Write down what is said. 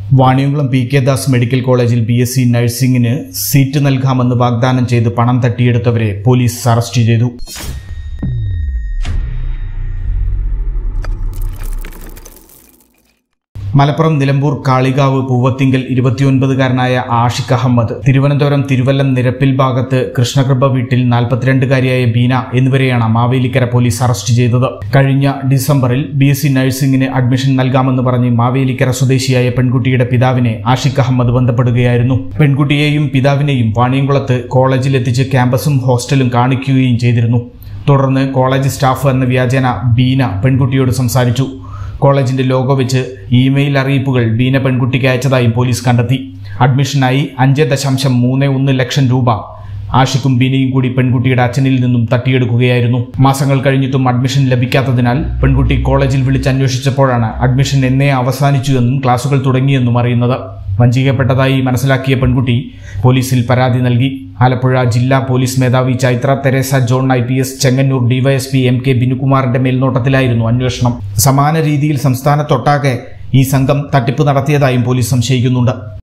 Vaniyamkulam P K Das medical കോളേജിൽ B S C നഴ്സിംഗിന് seat നൽകാമെന്ന് വാഗ്ദാനം ചെയ്ത് പണം തട്ടിയെടുത്തവരെ പോലീസ് അറസ്റ്റ് ചെയ്തു മലപ്പുറം നിലമ്പൂർ കാളികാവ് പൂവത്തിങ്കൽ ഇരുപത്തിയൊൻപതുകാരനായ ആഷിഖ് അഹമ്മദ് തിരുവനന്തപുരം തിരുവല്ലം നിരപ്പിൽ ഭാഗത്ത് കൃഷ്ണകൃപ വീട്ടിൽ നാൽപ്പത്തിരണ്ടുകാരിയായ ബീന എന്നിവരെയാണ് മാവേലിക്കര പോലീസ് അറസ്റ്റ് ചെയ്തത് കഴിഞ്ഞ ഡിസംബറിൽ ബി എസ് സി നഴ്സിംഗിന് അഡ്മിഷൻ നൽകാമെന്ന് പറഞ്ഞ് മാവേലിക്കര സ്വദേശിയായ പെൺകുട്ടിയുടെ പിതാവിനെ ആഷിഖ് അഹമ്മദ് ബന്ധപ്പെടുകയായിരുന്നു പെൺകുട്ടിയെയും പിതാവിനെയും വാണിയംകുളത്ത് കോളേജിലെത്തിച്ച് ക്യാമ്പസും ഹോസ്റ്റലും കാണിക്കുകയും ചെയ്തിരുന്നു തുടർന്ന് കോളേജ് സ്റ്റാഫ് എന്ന വ്യാജേന ബീന പെൺകുട്ടിയോട് സംസാരിച്ചു കോളേജിന്റെ ലോഗോ വെച്ച് ഇമെയിൽ അറിയിപ്പുകൾ ബീന പെൺകുട്ടിക്ക് അയച്ചതായും പോലീസ് കണ്ടെത്തി അഡ്മിഷനായി അഞ്ച് ദശാംശം മൂന്ന് ഒന്ന് ലക്ഷം രൂപ ആഷിക്കും ബീനയും കൂടി പെൺകുട്ടിയുടെ അച്ഛനിൽ നിന്നും തട്ടിയെടുക്കുകയായിരുന്നു മാസങ്ങൾ കഴിഞ്ഞിട്ടും അഡ്മിഷൻ ലഭിക്കാത്തതിനാൽ പെൺകുട്ടി കോളേജിൽ വിളിച്ചന്വേഷിച്ചപ്പോഴാണ് അഡ്മിഷൻ എന്നേ അവസാനിച്ചു എന്നും ക്ലാസുകൾ തുടങ്ങിയെന്നും അറിയുന്നത് വഞ്ചിക്കപ്പെട്ടതായി മനസ്സിലാക്കിയ പെൺകുട്ടി പോലീസിൽ പരാതി നൽകി ആലപ്പുഴ ജില്ലാ പോലീസ് മേധാവി Chaithra Teresa John I P S Chengannur DYSP M K ബിനുകുമാറിന്റെ മേൽനോട്ടത്തിലായിരുന്നു അന്വേഷണം സമാന രീതിയിൽ സംസ്ഥാനത്തൊട്ടാകെ ഈ സംഘം തട്ടിപ്പ് നടത്തിയതായും പോലീസ് സംശയിക്കുന്നുണ്ട്